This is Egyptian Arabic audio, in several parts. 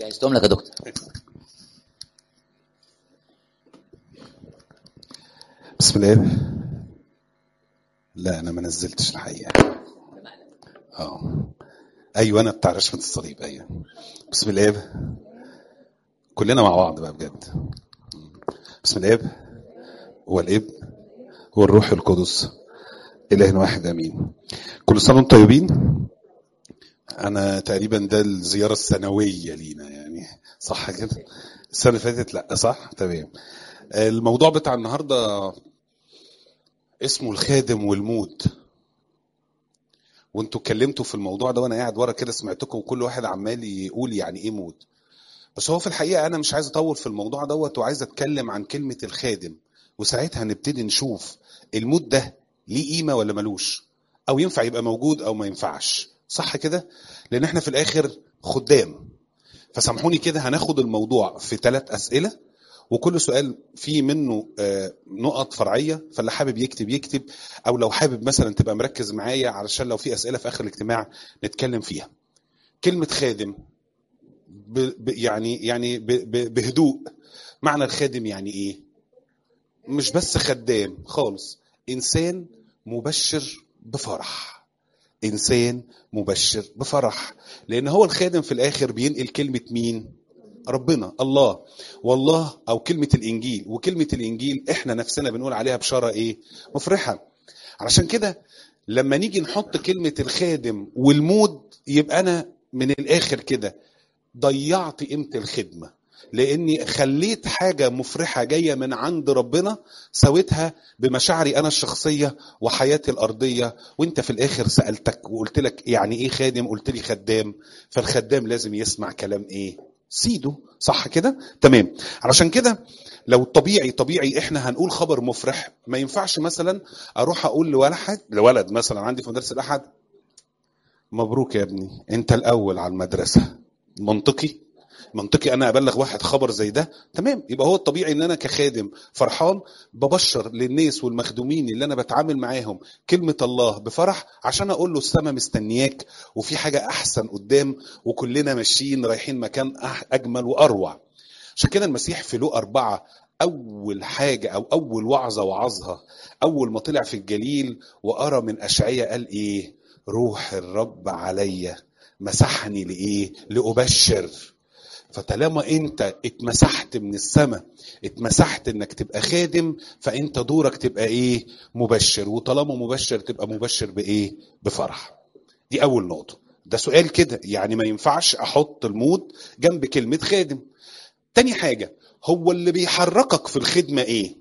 جهزتهم لك يا دكتور بسم الله لا انا ما نزلتش الحقيقه اه ايوه انا بتاع رشفه الصليب ايوه بسم الله كلنا مع بعض بقى بجد بسم الله والاب والروح القدس اله واحد امين كل سنه وانتم طيبين انا تقريبا ده الزياره السنويه لينا يعني صح كده السنه اللي فاتت لا صح تمام الموضوع بتاع النهارده اسمه الخادم والموت وانتوا اتكلمتوا في الموضوع ده وانا قاعد ورا كده سمعتكم وكل واحد عمال يقول يعني ايه موت بس هو في الحقيقه انا مش عايز اطول في الموضوع دوت وعايز اتكلم عن كلمه الخادم وساعتها نبتدي نشوف الموت ده ليه قيمه ولا ملوش او ينفع يبقى موجود او ما ينفعش صح كده لان احنا في الاخر خدام فسامحوني كده هناخد الموضوع في ثلاث اسئله وكل سؤال فيه منه آه، نقط فرعيه فاللي حابب يكتب يكتب او لو حابب مثلا تبقى مركز معايا علشان لو في اسئله في اخر الاجتماع نتكلم فيها كلمه خادم ب ب يعني يعني ب ب بهدوء معنى الخادم يعني ايه مش بس خدام خالص انسان مبشر بفرح انسان مبشر بفرح لان هو الخادم في الاخر بينقل كلمه مين ربنا الله والله او كلمه الانجيل وكلمه الانجيل احنا نفسنا بنقول عليها بشاره ايه مفرحه علشان كده لما نيجي نحط كلمه الخادم والمود يبقى انا من الاخر كده ضيعت قيمه الخدمه لاني خليت حاجه مفرحه جايه من عند ربنا سويتها بمشاعري انا الشخصيه وحياتي الارضيه وانت في الاخر سالتك وقلت لك يعني ايه خادم قلت لي خدام فالخدام لازم يسمع كلام ايه سيده صح كده تمام علشان كده لو طبيعي طبيعي احنا هنقول خبر مفرح ما ينفعش مثلا اروح اقول لولد لولد مثلا عندي في مدرسه الاحد مبروك يا ابني انت الاول على المدرسه منطقي منطقي انا ابلغ واحد خبر زي ده تمام يبقى هو الطبيعي ان انا كخادم فرحان ببشر للناس والمخدومين اللي انا بتعامل معاهم كلمه الله بفرح عشان اقول له السما مستنياك وفي حاجه احسن قدام وكلنا ماشيين رايحين مكان أح- اجمل واروع عشان كده المسيح في لو أربعة أول حاجة أو أول وعظة وعظها أول ما طلع في الجليل وأرى من أشعية قال إيه روح الرب عليا مسحني لإيه لأبشر فطالما انت اتمسحت من السماء اتمسحت انك تبقى خادم فانت دورك تبقى ايه مبشر وطالما مبشر تبقى مبشر بايه بفرح دي اول نقطه ده سؤال كده يعني ما ينفعش احط المود جنب كلمه خادم تاني حاجه هو اللي بيحركك في الخدمه ايه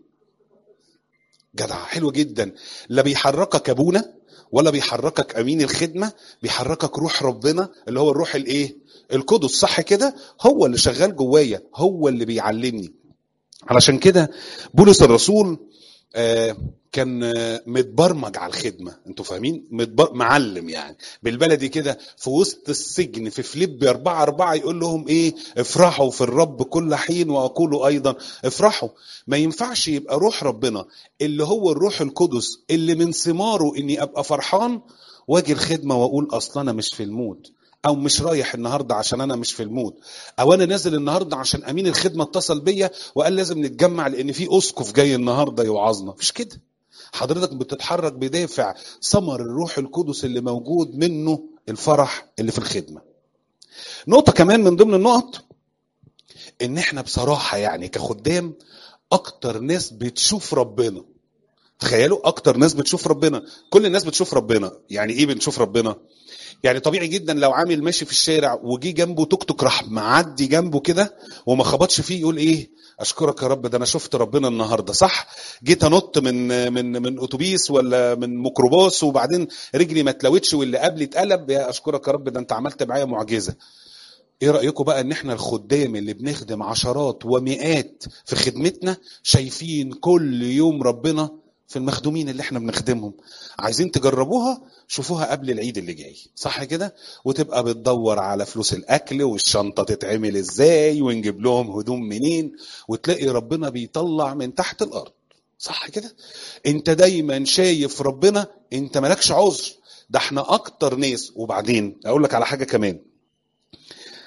جدع حلو جدا لا بيحركك ابونا ولا بيحركك امين الخدمه بيحركك روح ربنا اللي هو الروح الايه القدس صح كده هو اللي شغال جوايا هو اللي بيعلمني علشان كده بولس الرسول آه، كان آه، متبرمج على الخدمه انتوا فاهمين متبر... معلم يعني بالبلدي كده في وسط السجن في فيليب 4 4 يقول لهم ايه افرحوا في الرب كل حين واقول ايضا افرحوا ما ينفعش يبقى روح ربنا اللي هو الروح القدس اللي من ثماره اني ابقى فرحان واجي الخدمه واقول اصلا انا مش في المود او مش رايح النهارده عشان انا مش في المود او انا نازل النهارده عشان امين الخدمه اتصل بيا وقال لازم نتجمع لان في اسقف جاي النهارده يوعظنا مش كده حضرتك بتتحرك بدافع ثمر الروح القدس اللي موجود منه الفرح اللي في الخدمه نقطه كمان من ضمن النقط ان احنا بصراحه يعني كخدام اكتر ناس بتشوف ربنا تخيلوا اكتر ناس بتشوف ربنا كل الناس بتشوف ربنا يعني ايه بنشوف ربنا يعني طبيعي جدا لو عامل ماشي في الشارع وجي جنبه توك توك راح معدي جنبه كده وما خبطش فيه يقول ايه اشكرك يا رب ده انا شفت ربنا النهارده صح جيت انط من من من اتوبيس ولا من ميكروباص وبعدين رجلي ما اتلوتش واللي قبلي اتقلب يا اشكرك يا رب ده انت عملت معايا معجزه ايه رايكم بقى ان احنا الخدام اللي بنخدم عشرات ومئات في خدمتنا شايفين كل يوم ربنا في المخدومين اللي احنا بنخدمهم عايزين تجربوها شوفوها قبل العيد اللي جاي صح كده وتبقى بتدور على فلوس الاكل والشنطه تتعمل ازاي ونجيب لهم هدوم منين وتلاقي ربنا بيطلع من تحت الارض صح كده انت دايما شايف ربنا انت مالكش عذر ده احنا اكتر ناس وبعدين اقول لك على حاجه كمان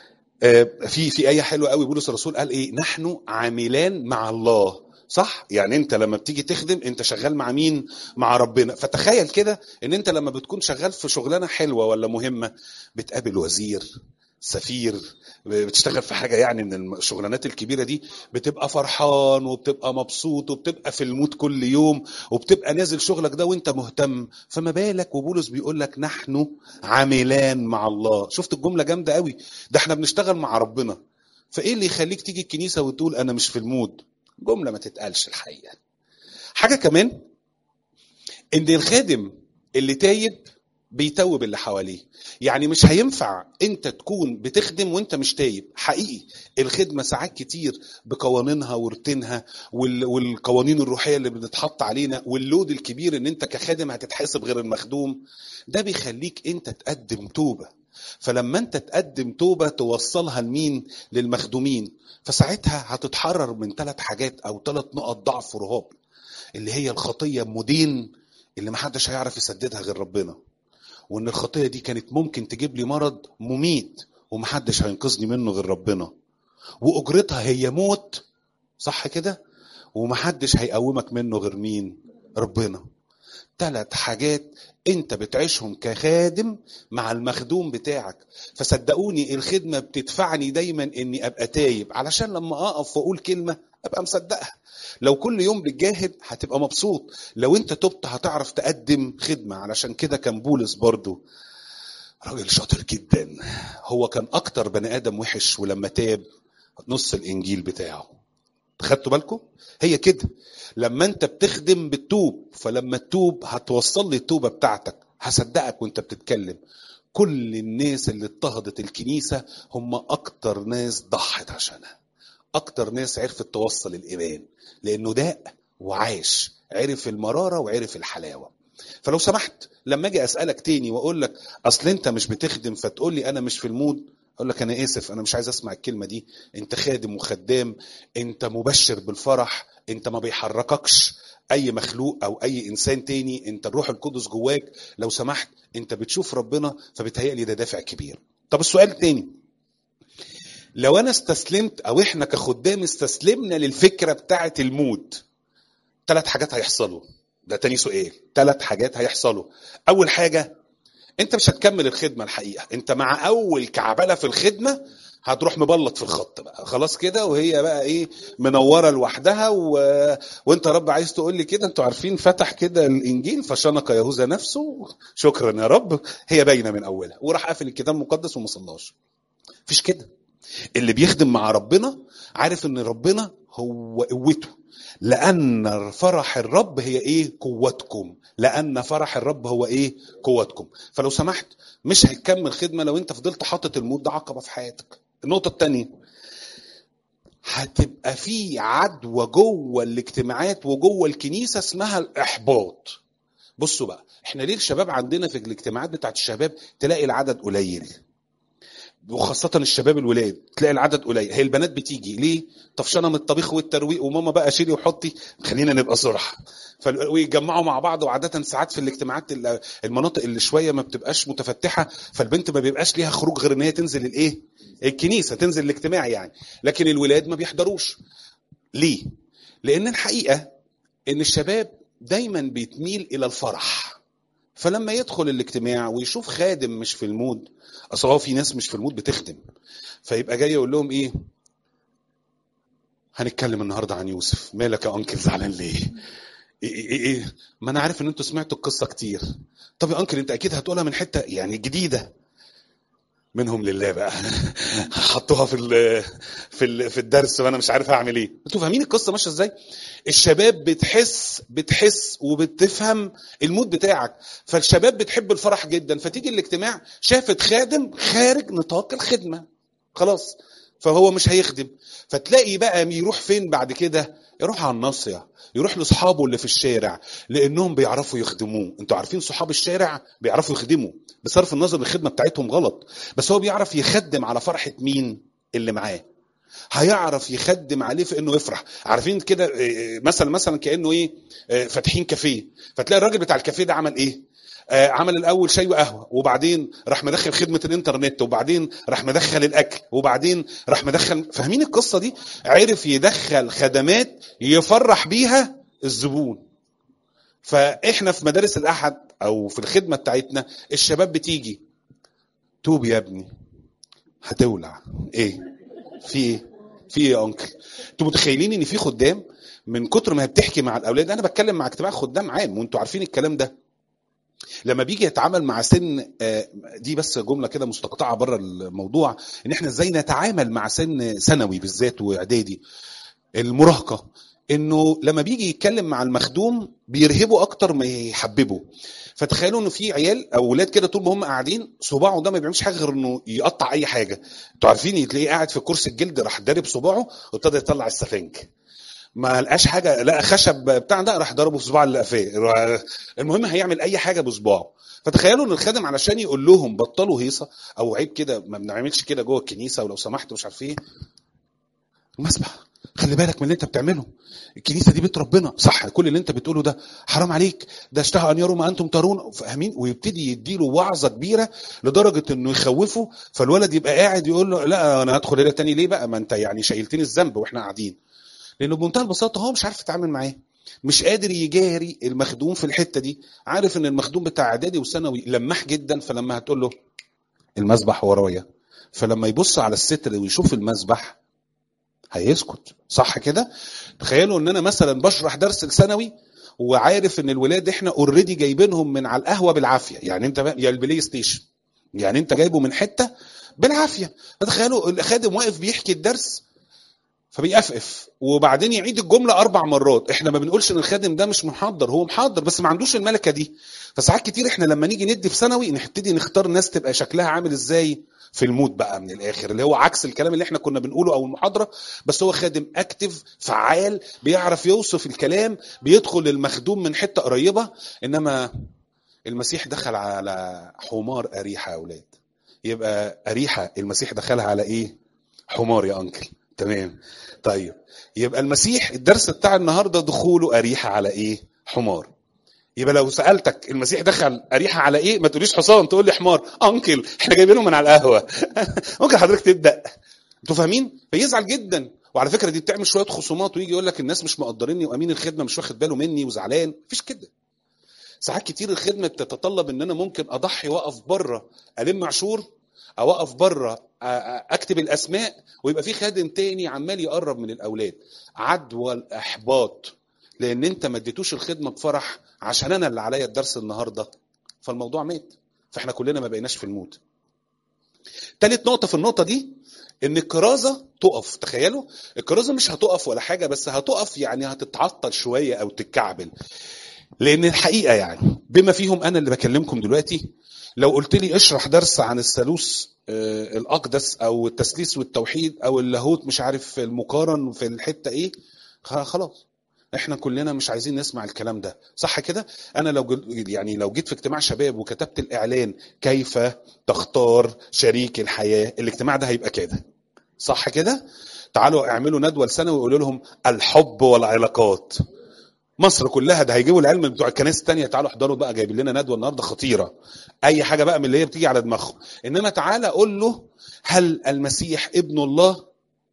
آه، في في ايه حلوه قوي بولس الرسول قال ايه نحن عاملان مع الله صح يعني انت لما بتيجي تخدم انت شغال مع مين مع ربنا فتخيل كده ان انت لما بتكون شغال في شغلانه حلوه ولا مهمه بتقابل وزير سفير بتشتغل في حاجه يعني من الشغلانات الكبيره دي بتبقى فرحان وبتبقى مبسوط وبتبقى في المود كل يوم وبتبقى نازل شغلك ده وانت مهتم فما بالك وبولس بيقول لك نحن عاملان مع الله شفت الجمله جامده قوي ده احنا بنشتغل مع ربنا فايه اللي يخليك تيجي الكنيسه وتقول انا مش في المود جمله ما تتقالش الحقيقه حاجه كمان ان الخادم اللي تايب بيتوب اللي حواليه يعني مش هينفع انت تكون بتخدم وانت مش تايب حقيقي الخدمه ساعات كتير بقوانينها وروتينها وال- والقوانين الروحيه اللي بتتحط علينا واللود الكبير ان انت كخادم هتتحاسب غير المخدوم ده بيخليك انت تقدم توبه فلما انت تقدم توبه توصلها لمين للمخدومين فساعتها هتتحرر من ثلاث حاجات او ثلاث نقط ضعف ورهاب اللي هي الخطيه مدين اللي محدش هيعرف يسددها غير ربنا وان الخطيه دي كانت ممكن تجيب لي مرض مميت ومحدش هينقذني منه غير ربنا واجرتها هي موت صح كده ومحدش هيقومك منه غير مين ربنا ثلاث حاجات انت بتعيشهم كخادم مع المخدوم بتاعك فصدقوني الخدمه بتدفعني دايما اني ابقى تايب علشان لما اقف واقول كلمه ابقى مصدقها لو كل يوم بتجاهد هتبقى مبسوط لو انت تبت هتعرف تقدم خدمه علشان كده كان بولس برضو راجل شاطر جدا هو كان اكتر بني ادم وحش ولما تاب نص الانجيل بتاعه خدتوا بالكم هي كده لما انت بتخدم بتتوب فلما تتوب هتوصل لي التوبه بتاعتك هصدقك وانت بتتكلم كل الناس اللي اضطهدت الكنيسه هم اكتر ناس ضحت عشانها اكتر ناس عرفت توصل الايمان لانه داق وعاش عرف المراره وعرف الحلاوه فلو سمحت لما اجي اسالك تاني واقول لك اصل انت مش بتخدم فتقول لي انا مش في المود اقول لك انا اسف انا مش عايز اسمع الكلمه دي انت خادم وخدام انت مبشر بالفرح انت ما بيحرككش اي مخلوق او اي انسان تاني انت الروح القدس جواك لو سمحت انت بتشوف ربنا فبتهيألي ده دافع كبير طب السؤال التاني لو انا استسلمت او احنا كخدام استسلمنا للفكره بتاعه المود ثلاث حاجات هيحصلوا ده تاني سؤال ثلاث حاجات هيحصلوا اول حاجه انت مش هتكمل الخدمه الحقيقه انت مع اول كعبله في الخدمه هتروح مبلط في الخط بقى خلاص كده وهي بقى ايه منوره لوحدها و... وانت يا رب عايز تقول لي كده انتوا عارفين فتح كده الانجيل فشنق يهوذا نفسه شكرا يا رب هي باينه من اولها وراح قافل الكتاب المقدس وما صلاش مفيش كده اللي بيخدم مع ربنا عارف ان ربنا هو قوته لان فرح الرب هي ايه قوتكم لان فرح الرب هو ايه قوتكم فلو سمحت مش هتكمل خدمه لو انت فضلت حاطط الموت ده عقبه في حياتك النقطه الثانيه هتبقى في عدوى جوه الاجتماعات وجوه الكنيسه اسمها الاحباط بصوا بقى احنا ليه الشباب عندنا في الاجتماعات بتاعت الشباب تلاقي العدد قليل وخاصة الشباب الولاد تلاقي العدد قليل هي البنات بتيجي ليه طفشانة من الطبيخ والترويق وماما بقى شيلي وحطي خلينا نبقى صرح فال- ويتجمعوا مع بعض وعادة ساعات في الاجتماعات ال- المناطق اللي شوية ما بتبقاش متفتحة فالبنت ما بيبقاش ليها خروج غير ان هي تنزل الايه الكنيسة تنزل الاجتماع يعني لكن الولاد ما بيحضروش ليه لان الحقيقة ان الشباب دايما بيتميل الى الفرح فلما يدخل الاجتماع ويشوف خادم مش في المود اصل هو في ناس مش في المود بتخدم فيبقى جاي يقول لهم ايه هنتكلم النهارده عن يوسف مالك يا انكل زعلان ليه إيه, إيه, ايه ما انا عارف ان انتوا سمعتوا القصه كتير طب يا انكل انت اكيد هتقولها من حته يعني جديده منهم لله بقى حطوها في ال في ال في الدرس وانا مش عارف اعمل ايه انتوا فاهمين القصه ماشيه ازاي الشباب بتحس بتحس وبتفهم المود بتاعك فالشباب بتحب الفرح جدا فتيجي الاجتماع شافت خادم خارج نطاق الخدمه خلاص فهو مش هيخدم فتلاقي بقى يروح فين بعد كده يروح على الناصيه يروح لاصحابه اللي في الشارع لانهم بيعرفوا يخدموه انتوا عارفين صحاب الشارع بيعرفوا يخدموا بصرف النظر الخدمه بتاعتهم غلط بس هو بيعرف يخدم على فرحه مين اللي معاه هيعرف يخدم عليه في انه يفرح عارفين كده إيه، مثلا مثلا كانه ايه إيه، فاتحين كافيه فتلاقي الراجل بتاع الكافيه ده عمل ايه آه، عمل الاول شاي وقهوه وبعدين راح مدخل خدمه الانترنت وبعدين راح مدخل الاكل وبعدين راح مدخل فاهمين القصه دي عرف يدخل خدمات يفرح بيها الزبون فاحنا في مدارس الاحد او في الخدمه بتاعتنا الشباب بتيجي توب يا ابني هتولع ايه في ايه في ايه يا انكل انتوا متخيلين ان في خدام من كتر ما هي بتحكي مع الاولاد انا بتكلم مع اجتماع خدام عام وانتوا عارفين الكلام ده لما بيجي يتعامل مع سن آه، دي بس جمله كده مستقطعه بره الموضوع ان احنا ازاي نتعامل مع سن ثانوي بالذات واعدادي المراهقه انه لما بيجي يتكلم مع المخدوم بيرهبه اكتر ما يحببه فتخيلوا انه في عيال او ولاد كده طول ما هم قاعدين صباعه ده ما بيعملش حاجه غير انه يقطع اي حاجه انتوا عارفين تلاقيه قاعد في كرسي الجلد راح دارب صباعه وابتدى يطلع السفنج ما لقاش حاجه لقى خشب بتاع ده راح ضربه في صباع اللي قفاه المهم هيعمل اي حاجه بصباعه فتخيلوا ان الخادم علشان يقول لهم بطلوا هيصه او عيب كده ما بنعملش كده جوه الكنيسه ولو سمحت مش عارف ايه المسبح خلي بالك من اللي انت بتعمله الكنيسه دي بيت ربنا صح كل اللي انت بتقوله ده حرام عليك ده اشتهى ان يروا ما انتم ترون فاهمين ويبتدي يديله وعظه كبيره لدرجه انه يخوفه فالولد يبقى قاعد يقول له لا انا هدخل هنا تاني ليه بقى ما انت يعني شايلتني الذنب واحنا قاعدين لانه بمنتهى البساطه هو مش عارف يتعامل معاه مش قادر يجاري المخدوم في الحته دي عارف ان المخدوم بتاع اعدادي وثانوي لماح جدا فلما هتقول له المسبح ورايا فلما يبص على الستر ويشوف المسبح هيسكت صح كده تخيلوا ان انا مثلا بشرح درس الثانوي وعارف ان الولاد احنا اوريدي جايبينهم من على القهوه بالعافيه يعني انت بقى- يا البلاي ستيشن يعني انت جايبه من حته بالعافيه فتخيلوا الخادم واقف بيحكي الدرس فبيقفقف وبعدين يعيد الجمله اربع مرات احنا ما بنقولش ان الخادم ده مش محضر هو محضر بس ما عندوش الملكه دي فساعات كتير احنا لما نيجي ندي في ثانوي نبتدي نختار ناس تبقى شكلها عامل ازاي في المود بقى من الاخر اللي هو عكس الكلام اللي احنا كنا بنقوله او المحاضره بس هو خادم اكتف فعال بيعرف يوصف الكلام بيدخل المخدوم من حته قريبه انما المسيح دخل على حمار اريحه يا اولاد يبقى اريحه المسيح دخلها على ايه حمار يا انكل تمام طيب يبقى المسيح الدرس بتاع النهارده دخوله اريحه على ايه حمار يبقى لو سالتك المسيح دخل اريحه على ايه ما تقوليش حصان تقول لي حمار انكل احنا جايبينه من على القهوه ممكن حضرتك تبدا انتوا فاهمين فيزعل جدا وعلى فكره دي بتعمل شويه خصومات ويجي يقول لك الناس مش مقدريني وامين الخدمه مش واخد باله مني وزعلان مفيش كده ساعات كتير الخدمه بتتطلب ان انا ممكن اضحي واقف بره الم عشور او اقف بره اكتب الاسماء ويبقى في خادم تاني عمال يقرب من الاولاد عدوى الاحباط لان انت ما اديتوش الخدمه بفرح عشان انا اللي عليا الدرس النهارده فالموضوع مات فاحنا كلنا ما بقيناش في المود تالت نقطه في النقطه دي ان الكرازه تقف تخيلوا الكرازه مش هتقف ولا حاجه بس هتقف يعني هتتعطل شويه او تتكعبل لان الحقيقه يعني بما فيهم انا اللي بكلمكم دلوقتي لو قلت لي اشرح درس عن الثالوث آه، الاقدس او التثليث والتوحيد او اللاهوت مش عارف المقارن في الحته ايه خ- خلاص احنا كلنا مش عايزين نسمع الكلام ده صح كده انا لو جل- يعني لو جيت في اجتماع شباب وكتبت الاعلان كيف تختار شريك الحياه الاجتماع ده هيبقى كده صح كده تعالوا اعملوا ندوه لسنه ويقولوا لهم الحب والعلاقات مصر كلها ده هيجيبوا العلم بتوع الكنائس التانية تعالوا احضروا بقى جايبين لنا ندوه النهارده خطيره اي حاجه بقى من اللي هي بتيجي على دماغهم انما تعالى قول له هل المسيح ابن الله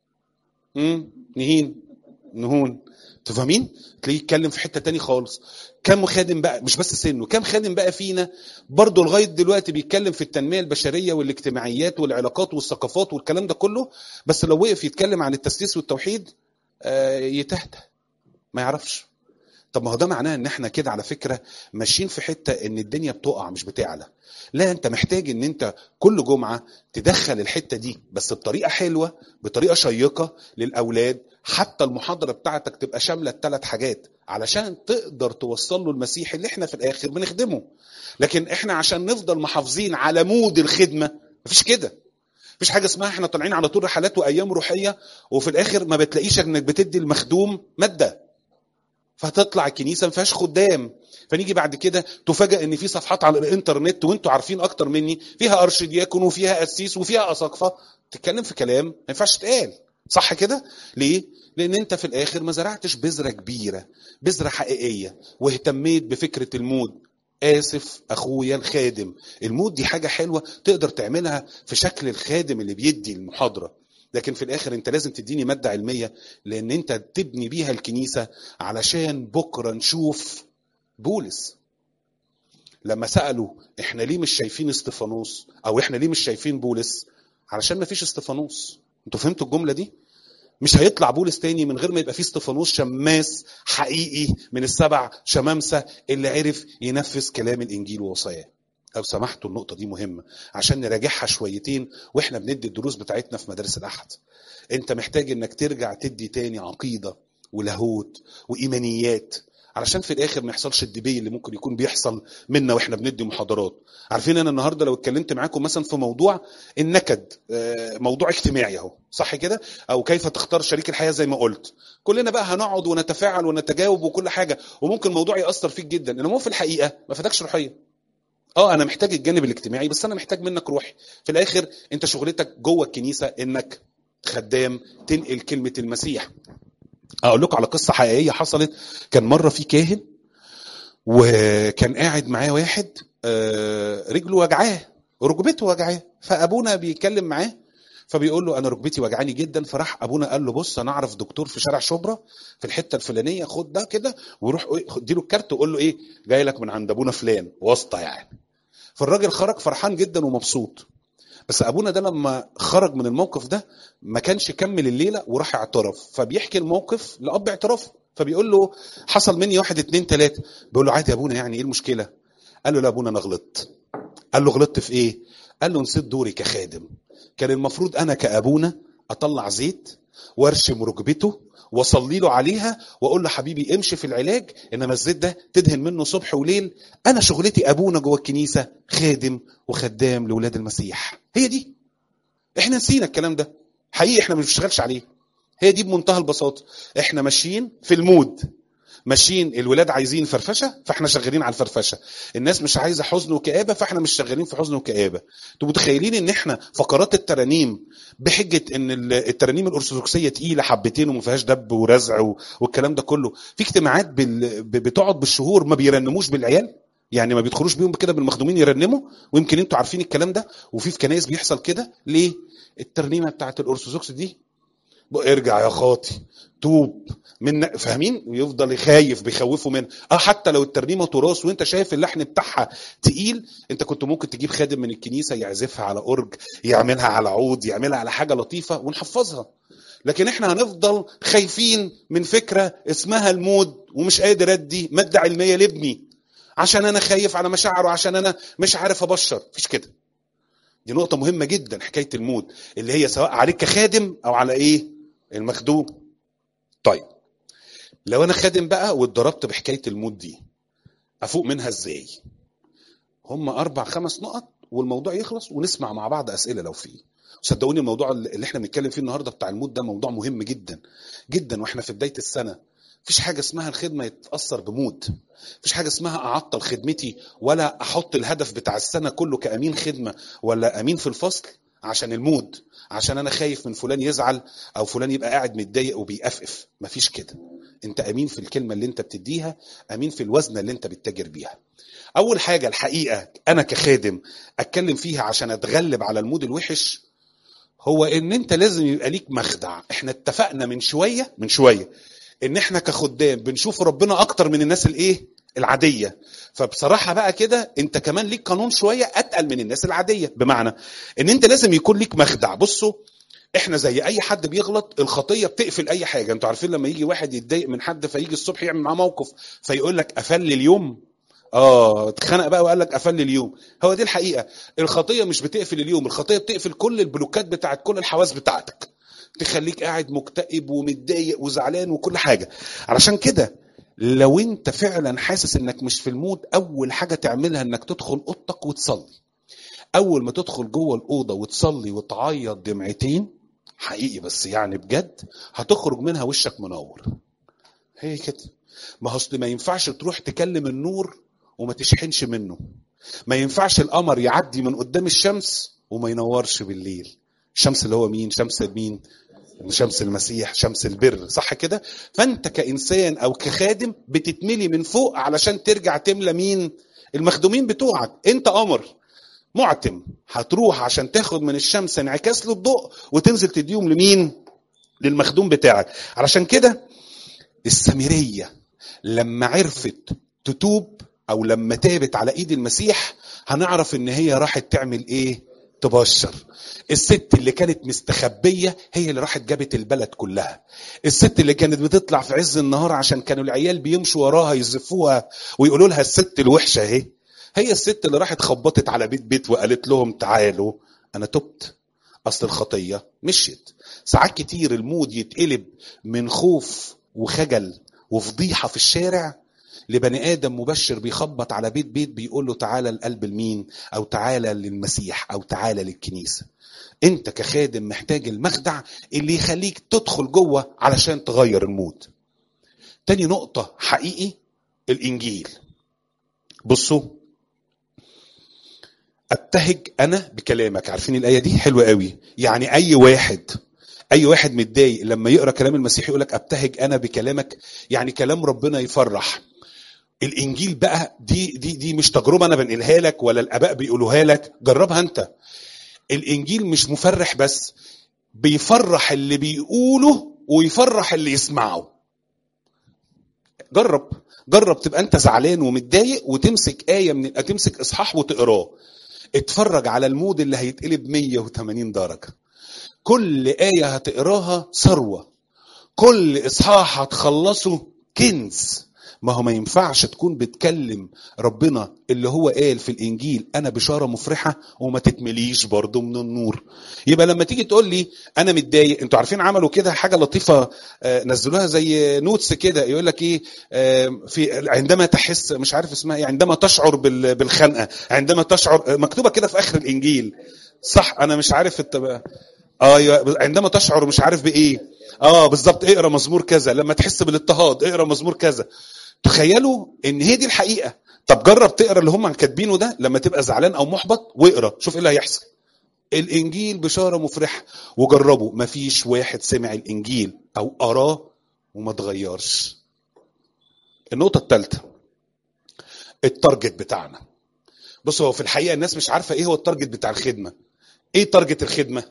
امم نهين نهون انتوا فاهمين تلاقيه يتكلم في حته تاني خالص كم خادم بقى مش بس سنه كم خادم بقى فينا برضه لغايه دلوقتي بيتكلم في التنميه البشريه والاجتماعيات والعلاقات والثقافات والكلام ده كله بس لو وقف يتكلم عن التسليس والتوحيد آه، يتهته ما يعرفش طب ما هو ده معناه ان احنا كده على فكره ماشيين في حته ان الدنيا بتقع مش بتعلى لا انت محتاج ان انت كل جمعه تدخل الحته دي بس بطريقه حلوه بطريقه شيقه للاولاد حتى المحاضره بتاعتك تبقى شامله الثلاث حاجات علشان تقدر توصل له المسيح اللي احنا في الاخر بنخدمه لكن احنا عشان نفضل محافظين على مود الخدمه مفيش كده مفيش حاجه اسمها احنا طالعين على طول رحلات وايام روحيه وفي الاخر ما بتلاقيش انك بتدي المخدوم ماده فهتطلع الكنيسه ما فيهاش خدام فنيجي بعد كده تفاجئ ان في صفحات على الانترنت وانتوا عارفين اكتر مني فيها ارشدياكون وفيها قسيس وفيها اساقفه تتكلم في كلام ما ينفعش تقال صح كده ليه لان انت في الاخر ما زرعتش بذره كبيره بذره حقيقيه واهتميت بفكره المود اسف اخويا الخادم المود دي حاجه حلوه تقدر تعملها في شكل الخادم اللي بيدي المحاضره لكن في الاخر انت لازم تديني ماده علميه لان انت تبني بيها الكنيسه علشان بكره نشوف بولس لما سالوا احنا ليه مش شايفين استفانوس او احنا ليه مش شايفين بولس علشان ما فيش استفانوس انتوا فهمتوا الجمله دي مش هيطلع بولس تاني من غير ما يبقى فيه استفانوس شماس حقيقي من السبع شمامسه اللي عرف ينفذ كلام الانجيل ووصاياه لو سمحتوا النقطه دي مهمه عشان نراجعها شويتين واحنا بندي الدروس بتاعتنا في مدارس الاحد انت محتاج انك ترجع تدي تاني عقيده ولاهوت وايمانيات علشان في الاخر ما يحصلش الدبي اللي ممكن يكون بيحصل منا واحنا بندي محاضرات عارفين انا النهارده لو اتكلمت معاكم مثلا في موضوع النكد آه، موضوع اجتماعي اهو صح كده او كيف تختار شريك الحياه زي ما قلت كلنا بقى هنقعد ونتفاعل ونتجاوب وكل حاجه وممكن الموضوع ياثر فيك جدا انما هو في الحقيقه ما فاتكش روحيا اه انا محتاج الجانب الاجتماعي بس انا محتاج منك روحي في الاخر انت شغلتك جوه الكنيسه انك خدام تنقل كلمه المسيح اقول لكم على قصه حقيقيه حصلت كان مره في كاهن وكان قاعد معاه واحد آه، رجله وجعاه ركبته وجعاه فابونا بيتكلم معاه فبيقول له انا ركبتي وجعاني جدا فراح ابونا قال له بص انا اعرف دكتور في شارع شبرا في الحته الفلانيه خد ده كده وروح اديله الكارت وقول له ايه جاي لك من عند ابونا فلان واسطه يعني فالراجل خرج فرحان جدا ومبسوط بس ابونا ده لما خرج من الموقف ده ما كانش كمل الليله وراح اعترف فبيحكي الموقف لاب اعترافه فبيقول له حصل مني واحد اتنين تلاته بيقول له عادي يا ابونا يعني ايه المشكله؟ قال له لا يا ابونا انا غلطت قال له غلطت في ايه؟ قال له نسيت دوري كخادم كان المفروض انا كابونا اطلع زيت وارشم ركبته واصلي له عليها واقول له حبيبي امشي في العلاج انما الزيت ده تدهن منه صبح وليل انا شغلتي ابونا جوه الكنيسه خادم وخدام لاولاد المسيح هي دي احنا نسينا الكلام ده حقيقي احنا مش بنشتغلش عليه هي دي بمنتهى البساطه احنا ماشيين في المود ماشيين الولاد عايزين فرفشه فاحنا شغالين على الفرفشه الناس مش عايزه حزن وكآبه فاحنا مش شغالين في حزن وكآبه انتوا متخيلين ان احنا فقرات الترانيم بحجه ان ال- الترانيم الارثوذكسيه تقيله حبتين وما فيهاش دب ورزع و- والكلام ده كله في اجتماعات بال... ب- بتقعد بالشهور ما بيرنموش بالعيال يعني ما بيدخلوش بيهم كده بالمخدومين يرنموا ويمكن انتوا عارفين الكلام ده وفي في كنايس بيحصل كده ليه الترنيمه بتاعت الارثوذكس دي بقى ارجع يا خاطي توب من فاهمين ويفضل يخايف بيخوفه منها اه حتى لو الترنيمه تراث وانت شايف اللحن بتاعها تقيل انت كنت ممكن تجيب خادم من الكنيسه يعزفها على اورج يعملها على عود يعملها على حاجه لطيفه ونحفظها لكن احنا هنفضل خايفين من فكره اسمها المود ومش قادر ادي ماده علميه لابني عشان انا خايف على مشاعره عشان انا مش عارف ابشر مفيش كده دي نقطه مهمه جدا حكايه المود اللي هي سواء عليك كخادم او على ايه المخدوم طيب لو انا خادم بقى واتضربت بحكايه المود دي افوق منها ازاي هم اربع خمس نقط والموضوع يخلص ونسمع مع بعض اسئله لو في صدقوني الموضوع اللي احنا بنتكلم فيه النهارده بتاع المود ده موضوع مهم جدا جدا واحنا في بدايه السنه مفيش حاجه اسمها الخدمه يتاثر بمود مفيش حاجه اسمها اعطل خدمتي ولا احط الهدف بتاع السنه كله كامين خدمه ولا امين في الفصل عشان المود عشان انا خايف من فلان يزعل او فلان يبقى قاعد متضايق وبيقفقف مفيش كده انت امين في الكلمه اللي انت بتديها امين في الوزنه اللي انت بتتاجر بيها اول حاجه الحقيقه انا كخادم اتكلم فيها عشان اتغلب على المود الوحش هو ان انت لازم يبقى ليك مخدع احنا اتفقنا من شويه من شويه ان احنا كخدام بنشوف ربنا اكتر من الناس الايه العاديه فبصراحه بقى كده انت كمان ليك قانون شويه اتقل من الناس العاديه بمعنى ان انت لازم يكون ليك مخدع بصوا احنا زي اي حد بيغلط الخطيه بتقفل اي حاجه انتوا عارفين لما يجي واحد يتضايق من حد فيجي الصبح يعمل معاه موقف فيقول لك قفل لي اليوم اه اتخنق بقى وقال لك قفل لي اليوم هو دي الحقيقه الخطيه مش بتقفل اليوم الخطيه بتقفل كل البلوكات بتاعت كل الحواس بتاعتك تخليك قاعد مكتئب ومتضايق وزعلان وكل حاجه علشان كده لو انت فعلا حاسس انك مش في المود اول حاجه تعملها انك تدخل اوضتك وتصلي اول ما تدخل جوه الاوضه وتصلي وتعيط دمعتين حقيقي بس يعني بجد هتخرج منها وشك منور هي كده ما هو أصل ما ينفعش تروح تكلم النور وما تشحنش منه ما ينفعش القمر يعدي من قدام الشمس وما ينورش بالليل الشمس اللي هو مين شمس مين شمس المسيح شمس البر صح كده فانت كانسان او كخادم بتتملي من فوق علشان ترجع تملى مين المخدومين بتوعك انت قمر معتم هتروح عشان تاخد من الشمس انعكاس للضوء وتنزل تديهم لمين للمخدوم بتاعك علشان كده السامريه لما عرفت تتوب او لما تابت على ايد المسيح هنعرف ان هي راحت تعمل ايه تبشر الست اللي كانت مستخبيه هي اللي راحت جابت البلد كلها الست اللي كانت بتطلع في عز النهار عشان كانوا العيال بيمشوا وراها يزفوها ويقولوا لها الست الوحشه اهي هي الست اللي راحت خبطت على بيت بيت وقالت لهم تعالوا انا تبت اصل الخطيه مشيت ساعات كتير المود يتقلب من خوف وخجل وفضيحه في الشارع لبني ادم مبشر بيخبط على بيت بيت بيقول له تعالى القلب لمين او تعالى للمسيح او تعالى للكنيسه انت كخادم محتاج المخدع اللي يخليك تدخل جوه علشان تغير المود تاني نقطة حقيقي الإنجيل بصوا ابتهج انا بكلامك عارفين الايه دي حلوه قوي يعني اي واحد اي واحد متضايق لما يقرا كلام المسيح يقول لك ابتهج انا بكلامك يعني كلام ربنا يفرح الانجيل بقى دي دي دي مش تجربه انا بنقلها لك ولا الاباء بيقولوها لك جربها انت الانجيل مش مفرح بس بيفرح اللي بيقوله ويفرح اللي يسمعه جرب جرب تبقى انت زعلان ومتضايق وتمسك ايه من تمسك اصحاح وتقراه اتفرج على المود اللي هيتقلب 180 درجه كل ايه هتقراها ثروه كل اصحاح هتخلصه كنز ما هو ما ينفعش تكون بتكلم ربنا اللي هو قال في الانجيل انا بشاره مفرحه وما تتمليش برضه من النور يبقى لما تيجي تقول لي انا متضايق انتوا عارفين عملوا كده حاجه لطيفه آه، نزلوها زي نوتس كده يقول لك ايه آه، في عندما تحس مش عارف اسمها ايه عندما تشعر بال- بالخنقه عندما تشعر آه، مكتوبه كده في اخر الانجيل صح انا مش عارف التب... ايوه عندما تشعر مش عارف بايه اه بالظبط اقرا مزمور كذا لما تحس بالاضطهاد اقرا مزمور كذا تخيلوا ان هي دي الحقيقه طب جرب تقرا اللي هم كاتبينه ده لما تبقى زعلان او محبط واقرا شوف ايه اللي هيحصل الانجيل بشاره مفرحه وجربوا مفيش واحد سمع الانجيل او قراه وما اتغيرش النقطه الثالثه التارجت بتاعنا بص هو في الحقيقه الناس مش عارفه ايه هو التارجت بتاع الخدمه ايه تارجت الخدمه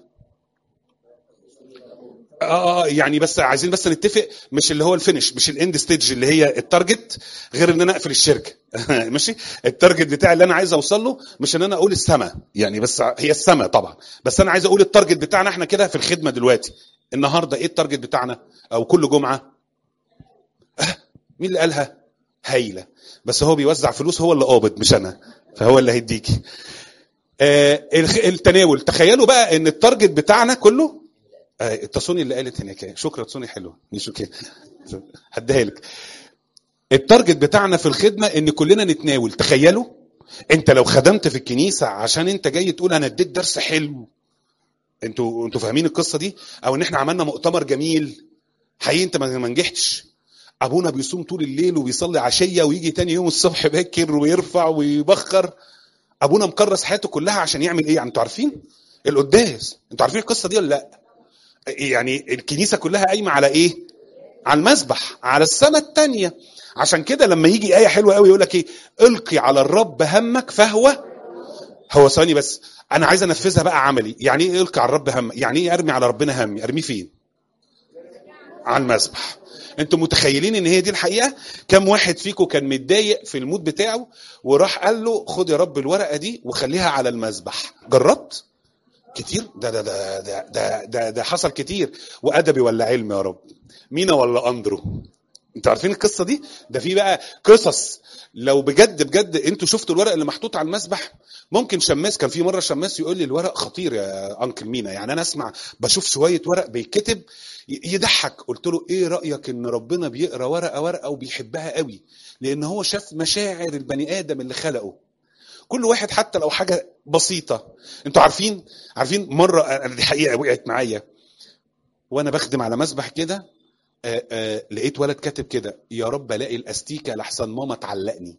اه اه يعني بس عايزين بس نتفق مش اللي هو الفينش مش الاند ستيج اللي هي التارجت غير ان انا اقفل الشركه ماشي التارجت بتاعي اللي انا عايز اوصل له مش ان انا اقول السما يعني بس هي السما طبعا بس انا عايز اقول التارجت بتاعنا احنا كده في الخدمه دلوقتي النهارده ايه التارجت بتاعنا او كل جمعه آه مين اللي قالها هايله بس هو بيوزع فلوس هو اللي قابض مش انا فهو اللي هيديكي آه الخ- التناول تخيلوا بقى ان التارجت بتاعنا كله آه، التصوني اللي قالت هناك شكرا تصوني حلوه مش اوكي هديها لك التارجت بتاعنا في الخدمه ان كلنا نتناول تخيلوا انت لو خدمت في الكنيسه عشان انت جاي تقول انا اديت درس حلو انتوا انتوا فاهمين القصه دي او ان احنا عملنا مؤتمر جميل حقيقي انت ما ما نجحتش ابونا بيصوم طول الليل وبيصلي عشيه ويجي تاني يوم الصبح باكر ويرفع ويبخر ابونا مكرس حياته كلها عشان يعمل ايه يعني انتوا عارفين القداس انتوا عارفين القصه دي ولا لا يعني الكنيسه كلها قايمه على ايه على المسبح على السماء التانية عشان كده لما يجي آية حلوة قوي يقول لك ايه القي على الرب همك فهو هو ثواني بس انا عايز انفذها بقى عملي يعني ايه القي على الرب همك يعني ايه ارمي على ربنا همي ارميه فين على المسبح انتوا متخيلين ان هي دي الحقيقه كم واحد فيكم كان متضايق في المود بتاعه وراح قال له خد يا رب الورقه دي وخليها على المسبح جربت كتير ده ده ده ده ده, ده, ده حصل كتير وادبي ولا علم يا رب مينا ولا اندرو انتوا عارفين القصه دي ده في بقى قصص لو بجد بجد انتوا شفتوا الورق اللي محطوط على المسبح ممكن شماس كان في مره شماس يقول لي الورق خطير يا انكل مينا يعني انا اسمع بشوف شويه ورق بيتكتب ي- يضحك قلت له ايه رايك ان ربنا بيقرا ورقه ورقه وبيحبها قوي لان هو شاف مشاعر البني ادم اللي خلقه كل واحد حتى لو حاجه بسيطه انتوا عارفين عارفين مره انا دي حقيقه وقعت معايا وانا بخدم على مسبح كده آه، آه، لقيت ولد كاتب كده يا رب الاقي الاستيكه لحسن ماما تعلقني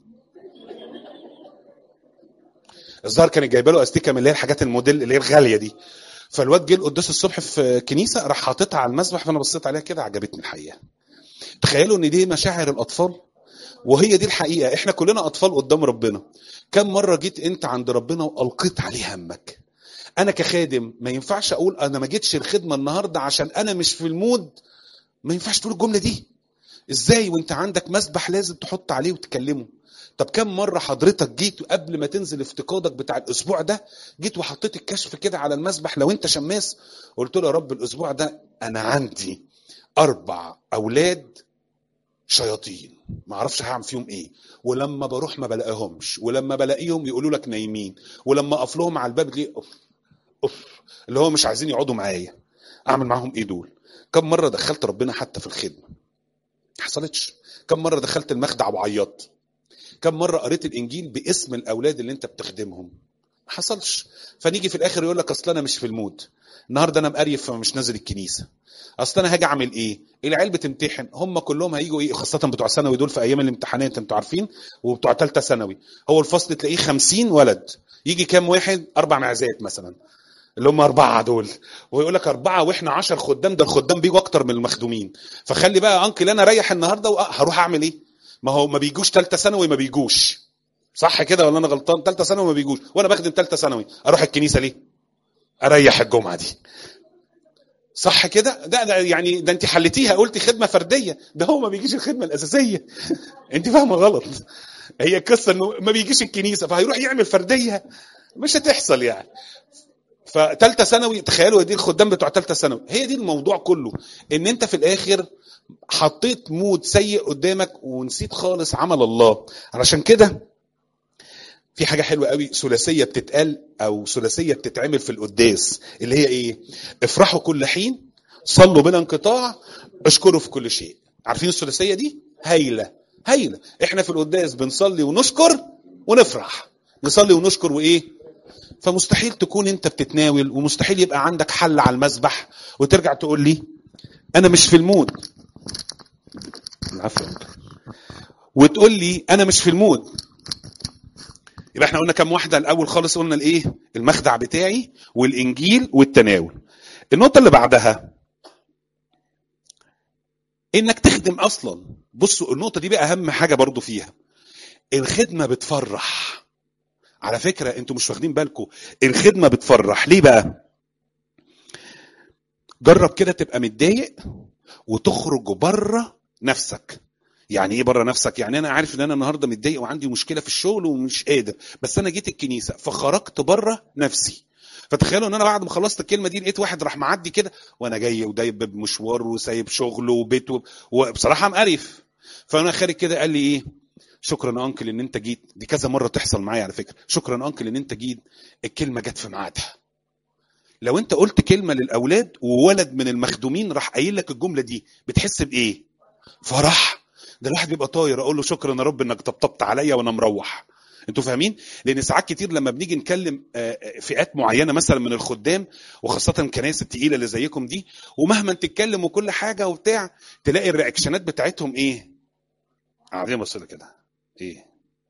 الظاهر كانت جايبه له استيكه من اللي هي الحاجات الموديل اللي هي الغاليه دي فالواد جه القداس الصبح في كنيسه راح حاططها على المسبح فانا بصيت عليها كده عجبتني الحقيقه تخيلوا ان دي مشاعر الاطفال وهي دي الحقيقه احنا كلنا اطفال قدام ربنا كم مره جيت انت عند ربنا والقيت عليه همك انا كخادم ما ينفعش اقول انا ما جيتش الخدمه النهارده عشان انا مش في المود ما ينفعش تقول الجمله دي ازاي وانت عندك مسبح لازم تحط عليه وتكلمه طب كم مرة حضرتك جيت قبل ما تنزل افتقادك بتاع الأسبوع ده جيت وحطيت الكشف كده على المسبح لو أنت شماس قلت له يا رب الأسبوع ده أنا عندي أربع أولاد شياطين ما اعرفش هعمل فيهم ايه ولما بروح ما بلاقيهمش ولما بلاقيهم يقولوا لك نايمين ولما اقف لهم على الباب ليه اوف اوف اللي هو مش عايزين يقعدوا معايا اعمل معاهم ايه دول كم مره دخلت ربنا حتى في الخدمه ما حصلتش كم مره دخلت المخدع وعيطت كم مره قريت الانجيل باسم الاولاد اللي انت بتخدمهم ما حصلش فنيجي في الاخر يقول لك اصل انا مش في المود النهارده انا مقريف فمش نازل الكنيسه اصل انا هاجي اعمل ايه العيال بتمتحن هم كلهم هيجوا ايه خاصه بتوع ثانوي دول في ايام الامتحانات انتوا عارفين وبتوع ثالثه ثانوي هو الفصل تلاقيه 50 ولد يجي كام واحد اربع معزات مثلا اللي هم أربعة دول ويقول لك أربعة وإحنا عشر خدام ده الخدام بيجوا أكتر من المخدومين فخلي بقى يا أنكل أنا أريح النهاردة وهروح أعمل إيه؟ ما هو ما بيجوش ثالثة ثانوي ما بيجوش صح كده ولا أنا غلطان؟ ثالثة ثانوي ما بيجوش وأنا بخدم ثالثة ثانوي أروح الكنيسة ليه؟ أريح الجمعة دي صح كده ده, ده يعني ده انت حلتيها قلتي خدمه فرديه ده هو ما بيجيش الخدمه الاساسيه انت فاهمه غلط هي القصه انه ما بيجيش الكنيسه فهيروح يعمل فرديه مش هتحصل يعني فتالتة ثانوي تخيلوا دي الخدام بتوع تالتة ثانوي هي دي الموضوع كله ان انت في الاخر حطيت مود سيء قدامك ونسيت خالص عمل الله علشان كده في حاجه حلوه قوي ثلاثيه بتتقال او ثلاثيه بتتعمل في القداس اللي هي ايه افرحوا كل حين صلوا بلا انقطاع اشكروا في كل شيء عارفين الثلاثيه دي هايله هايله احنا في القداس بنصلي ونشكر ونفرح نصلي ونشكر وايه فمستحيل تكون انت بتتناول ومستحيل يبقى عندك حل على المسبح وترجع تقول لي انا مش في المود العفو وتقول لي انا مش في المود يبقى احنا قلنا كم واحده الاول خالص قلنا الايه المخدع بتاعي والانجيل والتناول النقطه اللي بعدها انك تخدم اصلا بصوا النقطه دي بقى اهم حاجه برضو فيها الخدمه بتفرح على فكره انتوا مش واخدين بالكم الخدمه بتفرح ليه بقى جرب كده تبقى متضايق وتخرج بره نفسك يعني ايه بره نفسك يعني انا عارف ان انا النهارده متضايق وعندي مشكله في الشغل ومش قادر بس انا جيت الكنيسه فخرجت بره نفسي فتخيلوا ان انا بعد ما خلصت الكلمه دي لقيت واحد راح معدي كده وانا جاي ودايب بمشوار وسايب شغله وبيته وبصراحه مقرف فانا خارج كده قال لي ايه شكرا يا انكل ان انت جيت دي كذا مره تحصل معايا على فكره شكرا يا انكل ان انت جيت الكلمه جت في ميعادها لو انت قلت كلمه للاولاد وولد من المخدومين راح قايل لك الجمله دي بتحس بايه فرح ده الواحد بيبقى طاير اقول له شكرا يا رب انك طبطبت عليا وانا مروح انتوا فاهمين لان ساعات كتير لما بنيجي نكلم فئات معينه مثلا من الخدام وخاصه الكنائس التقيله اللي زيكم دي ومهما تتكلم وكل حاجه وبتاع تلاقي الرياكشنات بتاعتهم ايه قاعدين بص كده ايه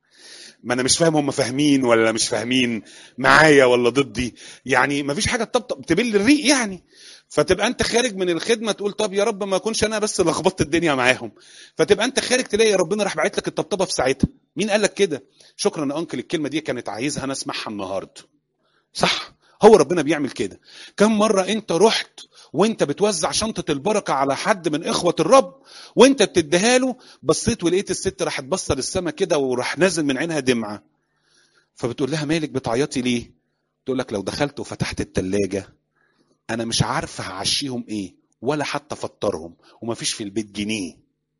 ما انا مش فاهم هم فاهمين ولا مش فاهمين معايا ولا ضدي يعني ما فيش حاجه تطبطب تبل الريق يعني فتبقى انت خارج من الخدمه تقول طب يا رب ما اكونش انا بس لخبطت الدنيا معاهم فتبقى انت خارج تلاقي ربنا راح باعت لك الطبطبه في ساعتها مين قال لك كده شكرا يا انكل الكلمه دي كانت عايزها انا اسمعها النهارده صح هو ربنا بيعمل كده كم مره انت رحت وانت بتوزع شنطه البركه على حد من اخوه الرب وانت بتديها له بصيت ولقيت الست راحت باصه للسما كده وراح نازل من عينها دمعه فبتقول لها مالك بتعيطي ليه تقول لك لو دخلت وفتحت التلاجة انا مش عارفه هعشيهم ايه ولا حتى افطرهم ومفيش في البيت جنيه